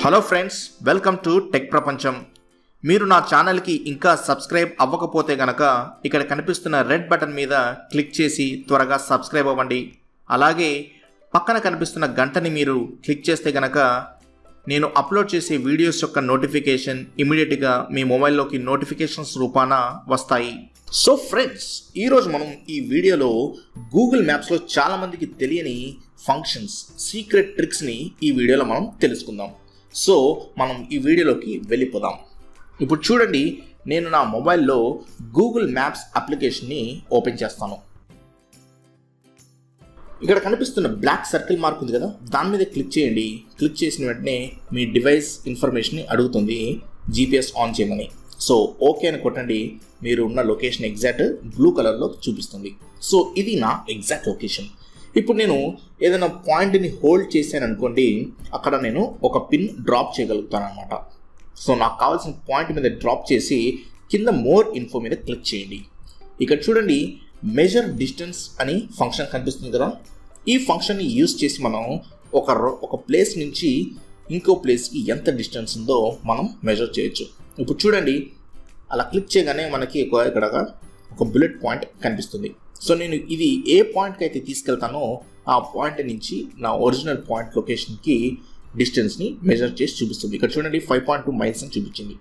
hello friends welcome to tech Prapancham మీరు నా ఛానల్కి ఇంకా సబ్స్క్రైబ్ అవ్వకపోతే గనక ఇక్కడ కనిపిస్తున్న రెడ్ బటన్ మీద క్లిక్ చేసి త్వరగా సబ్స్క్రైబ్ అవ్వండి అలాగే పక్కన కనిపిస్తున్న గంటని మీరు క్లిక్ చేస్తే గనక నేను అప్లోడ్ చేసే వీడియోస్ యొక్క నోటిఫికేషన్ ఇమీడియట్గా మీ మొబైల్లోకి నోటిఫికేషన్స్ రూపాన వస్తాయి సో ఫ్రెండ్స్ ఈరోజు మనం ఈ వీడియోలో గూగుల్ మ్యాప్స్లో చాలామందికి తెలియని ఫంక్షన్స్ సీక్రెట్ ట్రిక్స్ని ఈ వీడియోలో మనం తెలుసుకుందాం సో మనం ఈ వీడియోలోకి వెళ్ళిపోదాం ఇప్పుడు చూడండి నేను నా మొబైల్లో గూగుల్ మ్యాప్స్ అప్లికేషన్ని ఓపెన్ చేస్తాను ఇక్కడ కనిపిస్తున్న బ్లాక్ సర్కిల్ మార్క్ ఉంది కదా దాని మీద క్లిక్ చేయండి క్లిక్ చేసిన వెంటనే మీ డివైస్ ఇన్ఫర్మేషన్ని అడుగుతుంది జీపీఎస్ ఆన్ చేయమని సో ఓకే అని కొట్టండి మీరు ఉన్న లొకేషన్ ఎగ్జాక్ట్ బ్లూ కలర్లో చూపిస్తుంది సో ఇది నా ఎగ్జాక్ట్ లొకేషన్ ఇప్పుడు నేను ఏదైనా పాయింట్ని హోల్డ్ చేశాను అనుకోండి అక్కడ నేను ఒక పిన్ డ్రాప్ చేయగలుగుతాను అనమాట సో నాకు కావాల్సిన పాయింట్ మీద డ్రాప్ చేసి కింద మోర్ ఇన్ఫో మీద క్లిక్ చేయండి ఇక్కడ చూడండి మెజర్ డిస్టెన్స్ అని ఫంక్షన్ కనిపిస్తుంది కదా ఈ ఫంక్షన్ని యూజ్ చేసి మనం ఒక రో- ఒక ప్లేస్ నుంచి ఇంకో ప్లేస్కి ఎంత డిస్టెన్స్ ఉందో మనం మెజర్ చేయొచ్చు ఇప్పుడు చూడండి అలా క్లిక్ చేయగానే మనకి ఒక ఇక్కడ ఒక బుల్లెట్ పాయింట్ కనిపిస్తుంది సో నేను ఇది ఏ పాయింట్కి అయితే తీసుకెళ్తానో ఆ పాయింట్ నుంచి నా ఒరిజినల్ పాయింట్ లొకేషన్కి డిస్టెన్స్ని మెజర్ చేసి చూపిస్తుంది ఇక్కడ చూడండి ఫైవ్ పాయింట్ టూ మైల్స్ అని చూపించింది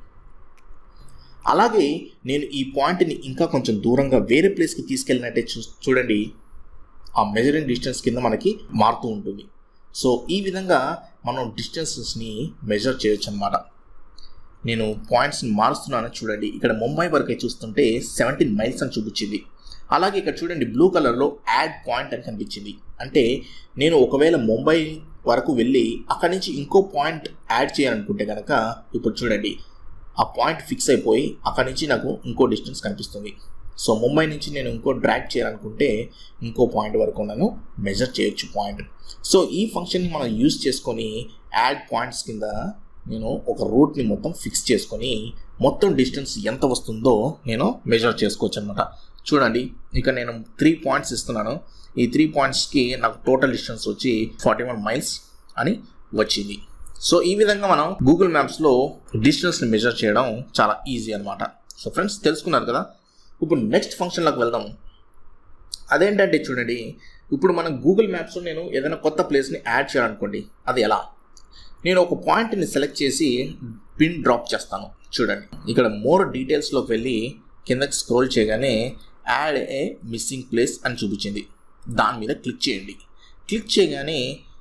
అలాగే నేను ఈ పాయింట్ని ఇంకా కొంచెం దూరంగా వేరే ప్లేస్కి తీసుకెళ్ళినట్టే చూ చూడండి ఆ మెజరింగ్ డిస్టెన్స్ కింద మనకి మారుతూ ఉంటుంది సో ఈ విధంగా మనం డిస్టెన్సెస్ని మెజర్ చేయొచ్చు అనమాట నేను పాయింట్స్ని మారుస్తున్నాను చూడండి ఇక్కడ ముంబై వరకు చూస్తుంటే సెవెంటీన్ మైల్స్ అని చూపించింది అలాగే ఇక్కడ చూడండి బ్లూ కలర్లో యాడ్ పాయింట్ అని కనిపించింది అంటే నేను ఒకవేళ ముంబై వరకు వెళ్ళి అక్కడి నుంచి ఇంకో పాయింట్ యాడ్ చేయాలనుకుంటే కనుక ఇప్పుడు చూడండి ఆ పాయింట్ ఫిక్స్ అయిపోయి అక్కడి నుంచి నాకు ఇంకో డిస్టెన్స్ కనిపిస్తుంది సో ముంబై నుంచి నేను ఇంకో డ్రాగ్ చేయాలనుకుంటే ఇంకో పాయింట్ వరకు నేను మెజర్ చేయొచ్చు పాయింట్ సో ఈ ఫంక్షన్ని మనం యూజ్ చేసుకొని యాడ్ పాయింట్స్ కింద నేను ఒక రూట్ని మొత్తం ఫిక్స్ చేసుకొని మొత్తం డిస్టెన్స్ ఎంత వస్తుందో నేను మెజర్ చేసుకోవచ్చు అనమాట చూడండి ఇక నేను త్రీ పాయింట్స్ ఇస్తున్నాను ఈ త్రీ పాయింట్స్కి నాకు టోటల్ డిస్టెన్స్ వచ్చి ఫార్టీ వన్ మైల్స్ అని వచ్చింది సో ఈ విధంగా మనం గూగుల్ మ్యాప్స్లో డిస్టెన్స్ని మెజర్ చేయడం చాలా ఈజీ అనమాట సో ఫ్రెండ్స్ తెలుసుకున్నారు కదా ఇప్పుడు నెక్స్ట్ ఫంక్షన్లోకి వెళ్దాం అదేంటంటే చూడండి ఇప్పుడు మనం గూగుల్ మ్యాప్స్లో నేను ఏదైనా కొత్త ప్లేస్ని యాడ్ చేయాలనుకోండి అది ఎలా నేను ఒక పాయింట్ని సెలెక్ట్ చేసి పిన్ డ్రాప్ చేస్తాను చూడండి ఇక్కడ మోర్ డీటెయిల్స్లోకి వెళ్ళి కిందకి స్క్రోల్ చేయగానే యాడ్ ఏ మిస్సింగ్ ప్లేస్ అని చూపించింది దాని మీద క్లిక్ చేయండి క్లిక్ చేయగానే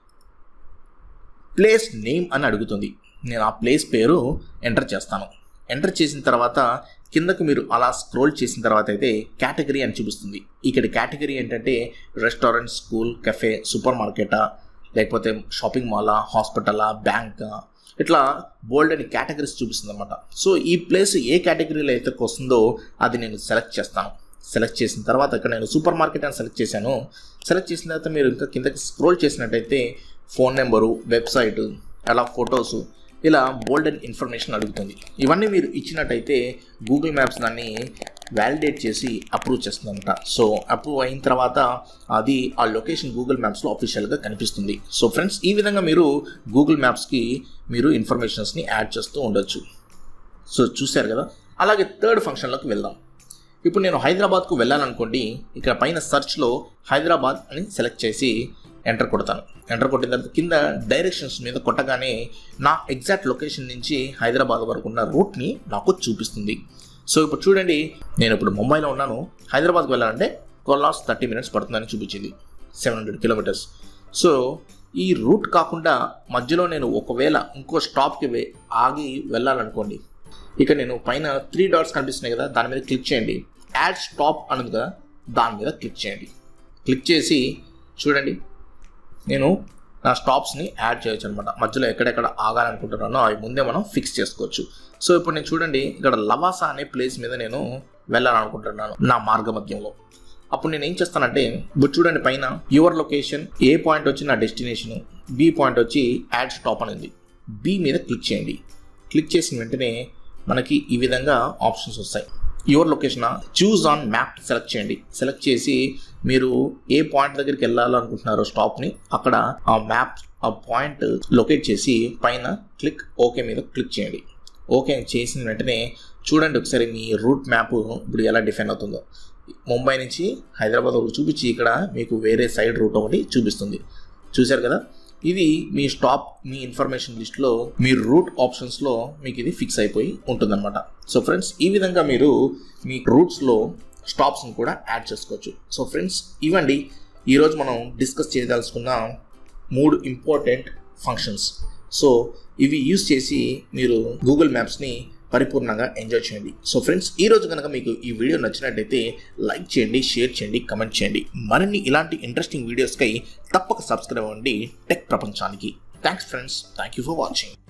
ప్లేస్ నేమ్ అని అడుగుతుంది నేను ఆ ప్లేస్ పేరు ఎంటర్ చేస్తాను ఎంటర్ చేసిన తర్వాత కిందకు మీరు అలా స్క్రోల్ చేసిన తర్వాత అయితే కేటగిరీ అని చూపిస్తుంది ఇక్కడ కేటగిరీ ఏంటంటే రెస్టారెంట్ స్కూల్ కెఫే సూపర్ మార్కెటా లేకపోతే షాపింగ్ మాలా హాస్పిటలా బ్యాంకా ఇట్లా బోల్డ్ అని కేటగిరీస్ చూపిస్తుంది అనమాట సో ఈ ప్లేస్ ఏ కేటగిరీలో అయితే వస్తుందో అది నేను సెలెక్ట్ చేస్తాను సెలెక్ట్ చేసిన తర్వాత ఇక్కడ నేను సూపర్ మార్కెట్ అని సెలెక్ట్ చేశాను సెలెక్ట్ చేసిన తర్వాత మీరు ఇంకా కిందకి స్క్రోల్ చేసినట్టయితే ఫోన్ నెంబరు వెబ్సైట్ అలా ఫొటోస్ ఇలా బోల్డ్ అండ్ ఇన్ఫర్మేషన్ అడుగుతుంది ఇవన్నీ మీరు ఇచ్చినట్టయితే గూగుల్ మ్యాప్స్ దాన్ని వ్యాలిడేట్ చేసి అప్రూవ్ చేస్తుందంట సో అప్రూవ్ అయిన తర్వాత అది ఆ లొకేషన్ గూగుల్ మ్యాప్స్లో అఫీషియల్గా కనిపిస్తుంది సో ఫ్రెండ్స్ ఈ విధంగా మీరు గూగుల్ మ్యాప్స్కి మీరు ఇన్ఫర్మేషన్స్ని యాడ్ చేస్తూ ఉండొచ్చు సో చూశారు కదా అలాగే థర్డ్ ఫంక్షన్లోకి వెళ్దాం ఇప్పుడు నేను హైదరాబాద్కు వెళ్ళాలనుకోండి ఇక్కడ పైన సెర్చ్లో హైదరాబాద్ అని సెలెక్ట్ చేసి ఎంటర్ కొడతాను ఎంటర్ కొట్టిన తర్వాత కింద డైరెక్షన్స్ మీద కొట్టగానే నా ఎగ్జాక్ట్ లొకేషన్ నుంచి హైదరాబాద్ వరకు ఉన్న రూట్ని నాకు చూపిస్తుంది సో ఇప్పుడు చూడండి నేను ఇప్పుడు ముంబైలో ఉన్నాను హైదరాబాద్కి వెళ్ళాలంటే కొల్లాస్ థర్టీ మినిట్స్ పడుతుందని చూపించింది సెవెన్ హండ్రెడ్ కిలోమీటర్స్ సో ఈ రూట్ కాకుండా మధ్యలో నేను ఒకవేళ ఇంకో స్టాప్కి వే ఆగి వెళ్ళాలనుకోండి ఇక నేను పైన త్రీ డాట్స్ కనిపిస్తున్నాయి కదా దాని మీద క్లిక్ చేయండి యాడ్ స్టాప్ అన్నది కదా దాని మీద క్లిక్ చేయండి క్లిక్ చేసి చూడండి నేను నా స్టాప్స్ని యాడ్ చేయొచ్చు అనమాట మధ్యలో ఎక్కడెక్కడ ఆగాలనుకుంటున్నానో అవి ముందే మనం ఫిక్స్ చేసుకోవచ్చు సో ఇప్పుడు నేను చూడండి ఇక్కడ లవాసా అనే ప్లేస్ మీద నేను వెళ్ళాలనుకుంటున్నాను నా మార్గ మధ్యంలో అప్పుడు నేను ఏం చేస్తానంటే ఇప్పుడు చూడండి పైన యువర్ లొకేషన్ ఏ పాయింట్ వచ్చి నా డెస్టినేషన్ బి పాయింట్ వచ్చి యాడ్ స్టాప్ అని ఉంది బి మీద క్లిక్ చేయండి క్లిక్ చేసిన వెంటనే మనకి ఈ విధంగా ఆప్షన్స్ వస్తాయి your location choose on map select చేయండి సెలెక్ట్ చేసి మీరు ఏ పాయింట్ దగ్గరికి వెళ్ళాలనుకుంటున్నారో స్టాప్ని అక్కడ ఆ మ్యాప్ ఆ పాయింట్ లొకేట్ చేసి పైన క్లిక్ ఓకే మీద క్లిక్ చేయండి ఓకే చేసిన వెంటనే చూడండి ఒకసారి మీ రూట్ మ్యాప్ ఇప్పుడు ఎలా డిఫైన్ అవుతుందో ముంబై నుంచి హైదరాబాద్ ఒకటి చూపించి ఇక్కడ మీకు వేరే సైడ్ రూట్ ఒకటి చూపిస్తుంది చూశారు కదా ఇది మీ స్టాప్ మీ ఇన్ఫర్మేషన్ లిస్ట్లో మీ రూట్ ఆప్షన్స్లో మీకు ఇది ఫిక్స్ అయిపోయి ఉంటుందన్నమాట సో ఫ్రెండ్స్ ఈ విధంగా మీరు మీ రూట్స్లో స్టాప్స్ని కూడా యాడ్ చేసుకోవచ్చు సో ఫ్రెండ్స్ ఇవ్వండి ఈరోజు మనం డిస్కస్ చేయదలుచుకున్న మూడు ఇంపార్టెంట్ ఫంక్షన్స్ సో ఇవి యూస్ చేసి మీరు గూగుల్ మ్యాప్స్ని పరిపూర్ణంగా ఎంజాయ్ చేయండి సో ఫ్రెండ్స్ ఈ రోజు కనుక మీకు ఈ వీడియో నచ్చినట్టయితే లైక్ చేయండి షేర్ చేయండి కమెంట్ చేయండి మరిన్ని ఇలాంటి ఇంట్రెస్టింగ్ వీడియోస్కై తప్పక సబ్స్క్రైబ్ అవ్వండి టెక్ ప్రపంచానికి thanks friends thank you for watching